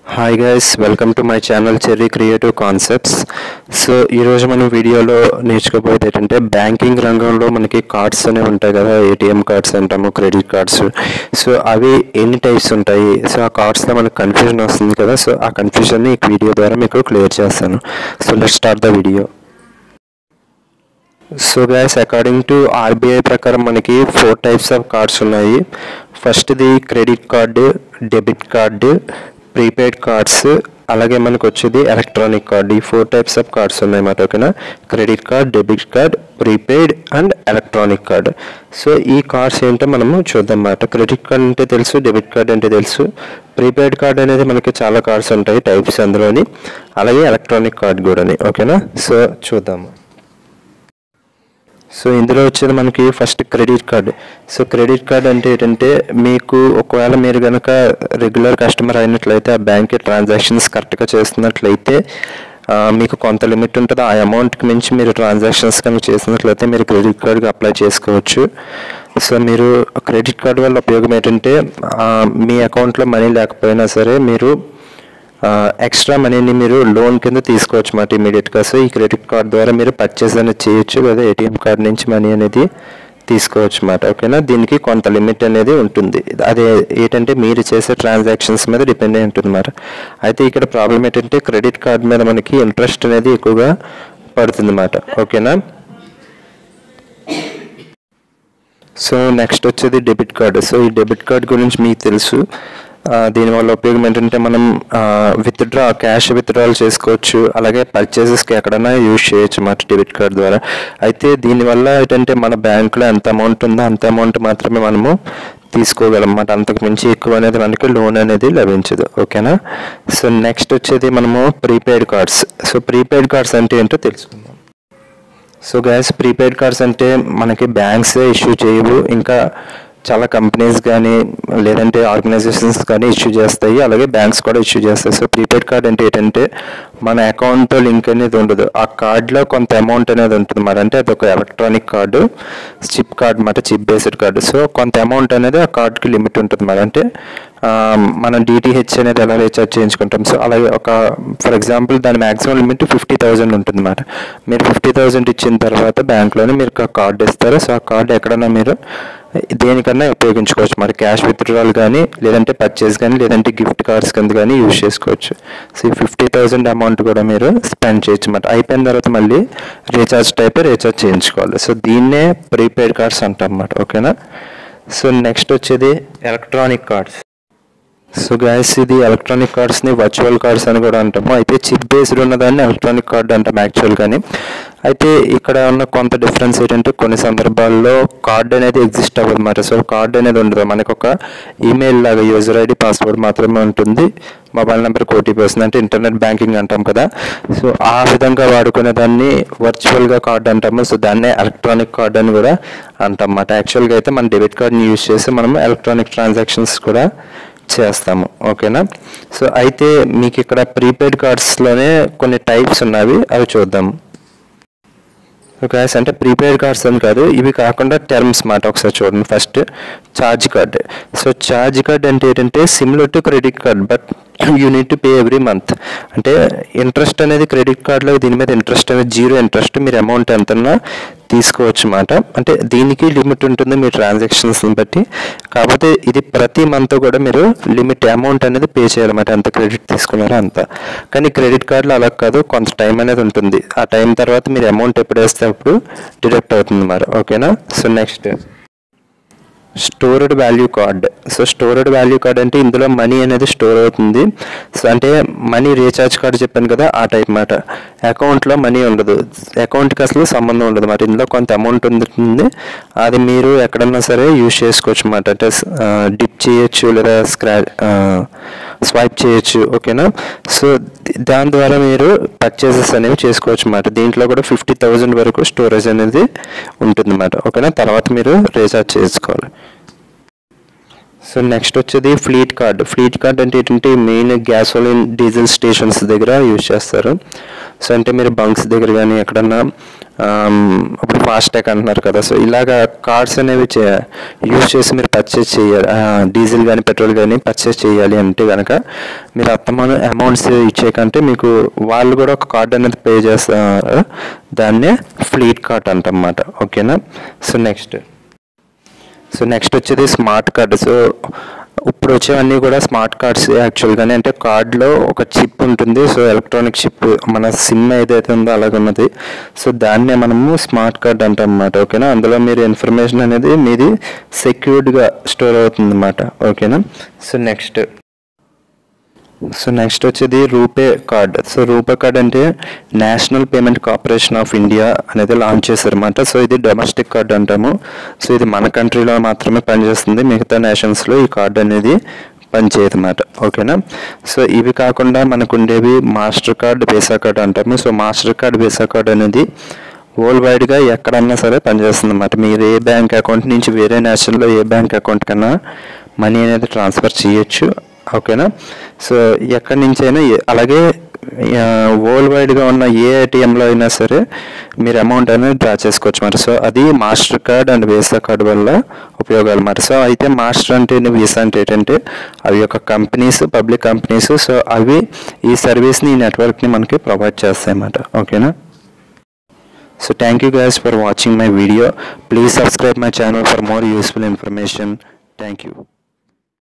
Hi guys welcome to my channel Cherry creative concepts so ఈరోజు మనం వీడియోలో నేర్చుకోబోయేది ఏంటంటే బ్యాంకింగ్ రంగంలో మనకి కార్డ్స్ అనేవి ఉంటాయి కదా ఏటీఎం కార్డ్స్ అంటాము క్రెడిట్ కార్డ్స్ సో అవి ఎన్ని టైప్స్ ఉంటాయి సో ఆ కార్డ్స్లో మనకు కన్ఫ్యూజన్ వస్తుంది కదా సో ఆ కన్ఫ్యూజన్ని ఈ వీడియో ద్వారా మీకు క్లియర్ చేస్తాను so let start the video so guys according to RBI ప్రకారం మనకి ఫోర్ టైప్స్ ఆఫ్ కార్డ్స్ ఉన్నాయి ఫస్ట్ది credit card debit card prepaid cards అలాగే మనకు వచ్చేది ఎలక్ట్రానిక్ కార్డ్ ఈ ఫోర్ టైప్స్ ఆఫ్ కార్డ్స్ ఉన్నాయన్నమాట ఓకేనా credit card debit card prepaid and electronic card so ఈ కార్డ్స్ ఏంటో మనము చూద్దాం అన్నమాట క్రెడిట్ కార్డ్ అంటే తెలుసు డెబిట్ కార్డ్ అంటే తెలుసు ప్రీపెయిడ్ కార్డ్ అనేది మనకి చాలా కార్డ్స్ ఉంటాయి టైప్స్ అందులోని అలాగే ఎలక్ట్రానిక్ కార్డ్ కూడాని ఓకేనా సో చూద్దాము సో ఇందులో వచ్చేది మనకి first credit card so credit card అంటే ఏంటంటే మీకు ఒకవేళ మీరు కనుక రెగ్యులర్ కస్టమర్ అయినట్లయితే ఆ బ్యాంక్ ట్రాన్సాక్షన్స్ కరెక్ట్గా చేస్తున్నట్లయితే ఆ, మీకు కొంత లిమిట్ ఉంటుంది ఆ అమౌంట్కి మించి మీరు ట్రాన్సాక్షన్స్ కనుక చేసినట్లయితే మీరు క్రెడిట్ కార్డ్కి అప్లై చేసుకోవచ్చు సో మీరు క్రెడిట్ కార్డ్ వల్ల ఉపయోగం ఏంటంటే ఆ, మీ అకౌంట్లో మనీ లేకపోయినా సరే మీరు ఎక్స్ట్రా మనీని మీరు లోన్ కింద తీసుకోవచ్చు మాట ఇమీడియట్గా సో ఈ క్రెడిట్ కార్డ్ ద్వారా మీరు పర్చేస్ అనేది చేయొచ్చు లేదా ఏటీఎం కార్డ్ నుంచి మనీ అనేది తీసుకోవచ్చు మాట ఓకేనా దీనికి కొంత లిమిట్ అనేది ఉంటుంది అదే ఏంటంటే మీరు చేసే ట్రాన్సాక్షన్స్ మీద డిపెండ్ అయి ఉంటుంది అన్నమాట అయితే ఇక్కడ ప్రాబ్లం ఏంటంటే క్రెడిట్ కార్డ్ మీద మనకి ఇంట్రెస్ట్ అనేది ఎక్కువగా పడుతుంది అన్నమాట ఓకేనా సో నెక్స్ట్ వచ్చేది డెబిట్ కార్డు సో ఈ డెబిట్ కార్డ్ గురించి మీకు తెలుసు ఆ, దీనివల్ల ఉపయోగం ఏంటంటే మనం విత్డ్రా క్యాష్ విత్డ్రాల్ చేసుకోవచ్చు అలాగే పర్చేసెస్కి ఎక్కడైనా యూజ్ చేయొచ్చు అన్నమాట డెబిట్ కార్డ్ ద్వారా అయితే దీనివల్ల ఏంటంటే మన బ్యాంకులో ఎంత అమౌంట్ ఉందో అంత అమౌంట్ మాత్రమే మనము తీసుకోగలం అన్నమాట అంతకు మించి ఎక్కువ అనేది మనకి లోన్ అనేది లభించదు ఓకేనా సో నెక్స్ట్ వచ్చేది మనము prepaid cards so prepaid cards అంటే ఏంటో తెలుసుకుందాం సో గ్యాస్ ప్రీపెయిడ్ కార్డ్స్ అంటే మనకి బ్యాంక్స్ ఇష్యూ చేయవు ఇంకా చాలా కంపెనీస్ కానీ లేదంటే ఆర్గనైజేషన్స్ కానీ ఇష్యూ చేస్తాయి అలాగే బ్యాంక్స్ కూడా ఇష్యూ చేస్తాయి సో ప్రీపెయిడ్ కార్డ్ అంటే ఏంటంటే మన అకౌంట్తో లింక్ అనేది ఉండదు ఆ కార్డ్లో కొంత అమౌంట్ అనేది ఉంటుంది మరి అంటే అది ఒక ఎలక్ట్రానిక్ కార్డు చిప్ కార్డ్ మాట చిప్ బేస్డ్ కార్డు సో కొంత అమౌంట్ అనేది ఆ కార్డ్కి లిమిట్ ఉంటుంది మరి అంటే ఆ, మనం డిటిహెచ్ అనేది ఎలా రీఛార్జ్ చేయించుకుంటాం సో అలాగే ఒక ఫర్ ఎగ్జాంపుల్ దాని మ్యాక్సిమం లిమిట్ ఫిఫ్టీ థౌసండ్ ఉంటుంది అన్నమాట మీరు ఫిఫ్టీ థౌసండ్ ఇచ్చిన తర్వాత బ్యాంక్లోనే మీరు ఒక కార్డు ఇస్తారు సో ఆ కార్డు ఎక్కడన్నా మీరు దేనికన్నా ఉపయోగించుకోవచ్చు మరి క్యాష్ విత్డ్రాల్ కానీ లేదంటే పర్చేస్ కానీ లేదంటే గిఫ్ట్ కార్డ్స్ కింద కానీ యూజ్ చేసుకోవచ్చు సో ఈ ఫిఫ్టీ థౌసండ్ అమౌంట్ కూడా మీరు స్పెండ్ చేయొచ్చు అన్నమాట అయిపోయిన తర్వాత మళ్ళీ రీఛార్జ్ టైప్ రీఛార్జ్ చేయించుకోవాలి సో దీన్నే ప్రీపెయిడ్ కార్డ్స్ అంటాం అన్నమాట ఓకేనా సో నెక్స్ట్ వచ్చేది ఎలక్ట్రానిక్ కార్డ్స్ సో గ్యాస్ ఇది ఎలక్ట్రానిక్ కార్డ్స్ని వర్చువల్ కార్డ్స్ అని కూడా అంటాము అయితే చిప్ బేస్డ్ ఉన్నదాన్ని ఎలక్ట్రానిక్ కార్డ్ అంటాం యాక్చువల్ కానీ అయితే ఇక్కడ ఉన్న కొంత డిఫరెన్స్ ఏంటంటే కొన్ని సందర్భాల్లో కార్డ్ అనేది ఎగ్జిస్ట్ అవ్వదు మరి సో కార్డ్ అనేది ఉండదు మనకు ఒక ఈమెయిల్ లాగా యూజర్ ఐడి పాస్వర్డ్ మాత్రమే ఉంటుంది మొబైల్ నెంబర్ ఓటీపీ వస్తుంది అంటే ఇంటర్నెట్ బ్యాంకింగ్ అంటాం కదా సో ఆ విధంగా వాడుకునే దాన్ని వర్చువల్గా కార్డ్ అంటాము సో దాన్నే ఎలక్ట్రానిక్ కార్డ్ అని కూడా అంటాం అన్నమాట యాక్చువల్గా అయితే మన డెబిట్ కార్డ్ని యూజ్ చేసి మనం ఎలక్ట్రానిక్ ట్రాన్సాక్షన్స్ కూడా చేస్తాము ఓకేనా సో అయితే మీకు ఇక్కడ ప్రీపెయిడ్ కార్డ్స్లోనే కొన్ని టైప్స్ ఉన్నవి అవి చూద్దాం ఓకే అంటే ప్రీపెయిడ్ కార్డ్స్ అని కాదు ఇవి కాకుండా టర్మ్స్ మాట ఒకసారి చూడండి first charge card so charge card అంటే ఏంటంటే similar to credit card but you need to pay every month అంటే ఇంట్రెస్ట్ అనేది క్రెడిట్ కార్డులో దీని మీద ఇంట్రెస్ట్ అనేది జీరో ఇంట్రెస్ట్ మీరు అమౌంట్ ఎంతన్నా తీసుకోవచ్చు అన్నమాట అంటే దీనికి లిమిట్ ఉంటుంది మీ ట్రాన్సాక్షన్స్ని బట్టి కాకపోతే ఇది ప్రతి మంత్ కూడా మీరు లిమిట్ అమౌంట్ అనేది పే చేయాలన్నమాట ఎంత క్రెడిట్ తీసుకున్నారో అంత కానీ క్రెడిట్ కార్డులో అలా కాదు కొంత టైం అనేది ఉంటుంది ఆ టైం తర్వాత మీరు అమౌంట్ ఎప్పుడు వేస్తే అప్పుడు డిడక్ట్ అవుతుంది మరి ఓకేనా so next stored value card so stored value card అంటే ఇందులో మనీ అనేది స్టోర్ అవుతుంది సో అంటే మనీ రీఛార్జ్ కార్డ్ చెప్పాను కదా ఆ టైప్ మాట అకౌంట్లో మనీ ఉండదు అకౌంట్కి అసలు సంబంధం ఉండదు మరి ఇందులో కొంత అమౌంట్ ఉంటుంది అది మీరు ఎక్కడన్నా సరే యూజ్ చేసుకోవచ్చు అన్నమాట అంటే డిప్ చేయొచ్చు లేదా స్క్రా స్వైప్ చేయొచ్చు ఓకేనా సో దాని ద్వారా మీరు పర్చేసెస్ అనేవి చేసుకోవచ్చు అన్నమాట దీంట్లో కూడా ఫిఫ్టీ థౌజండ్ వరకు స్టోరేజ్ అనేది ఉంటుంది అన్నమాట ఓకేనా తర్వాత మీరు రీఛార్జ్ చేసుకోవాలి సో నెక్స్ట్ వచ్చేది ఫ్లీట్ కార్డ్ ఫ్లీట్ కార్డ్ అంటే ఏంటంటే మెయిన్ గ్యాసోలిన్ డీజిల్ స్టేషన్స్ దగ్గర యూజ్ చేస్తారు సో అంటే మీరు బంక్స్ దగ్గర కానీ ఎక్కడన్నా ఇప్పుడు ఫాస్టాగ్ అంటున్నారు కదా సో ఇలాగా కార్డ్స్ అనేవి చే యూజ్ చేసి మీరు పర్చేస్ చేయాలి డీజిల్ కానీ పెట్రోల్ కానీ పర్చేస్ చేయాలి అంటే కనుక మీరు అత్తమాన అమౌంట్స్ ఇచ్చే కంటే మీకు వాళ్ళు కూడా ఒక కార్డ్ అనేది పే చేస్తారు దాన్నే ఫ్లీట్ కార్డ్ అంటమాట ఓకేనా సో నెక్స్ట్ సో నెక్స్ట్ వచ్చేది స్మార్ట్ కార్డ్ సో ఇప్పుడు వచ్చేవన్నీ కూడా స్మార్ట్ కార్డ్స్ యాక్చువల్గానే అంటే కార్డ్లో ఒక చిప్ ఉంటుంది సో ఎలక్ట్రానిక్ చిప్ మన సిమ్ ఏదైతే ఉందో అలాగే ఉన్నది సో దాన్నే మనము స్మార్ట్ కార్డ్ అంటాం అన్నమాట ఓకేనా అందులో మీరు ఇన్ఫర్మేషన్ అనేది మీది సెక్యూర్డ్గా స్టోర్ అవుతుంది అన్నమాట ఓకేనా సో నెక్స్ట్ సో నెక్స్ట్ వచ్చేది RuPay card so RuPay card అంటే National Payment Corporation of India అనేది లాంచ్ చేశారన్నమాట సో ఇది డొమెస్టిక్ కార్డ్ అంటాము సో ఇది మన కంట్రీలో మాత్రమే పనిచేస్తుంది మిగతా నేషన్స్లో ఈ కార్డ్ అనేది పనిచేయదు అన్నమాట ఓకేనా సో ఇవి కాకుండా మనకు ఉండేవి మాస్టర్ కార్డ్ వీసా కార్డ్ అంటాము so Master card Visa card అనేది వరల్డ్ వైడ్గా ఎక్కడన్నా సరే పనిచేస్తుంది అన్నమాట మీరు ఏ బ్యాంక్ అకౌంట్ నుంచి వేరే నేషనల్లో ఏ బ్యాంక్ అకౌంట్ కన్నా మనీ అనేది ట్రాన్స్ఫర్ చేయొచ్చు ఓకేనా సో ఎక్కడి నుంచి అయినా ఏ- అలాగే వరల్డ్ వైడ్గా ఉన్న ఏ ఏటీఎంలో అయినా సరే మీరు అమౌంట్ అనేది డ్రా చేసుకోవచ్చు మరి సో అది Master card and Visa card వల్ల ఉపయోగాలు మరి సో అయితే మాస్టర్ అంటే ఏంటి, వీసా అంటే ఏంటంటే అవి యొక్క కంపెనీస్ పబ్లిక్ కంపెనీస్ సో అవి ఈ సర్వీస్ని ఈ నెట్వర్క్ని మనకి ప్రొవైడ్ చేస్తాయి అన్నమాట ఓకేనా So thank you guys for watching my video. Please subscribe my channel for more useful information. Thank you.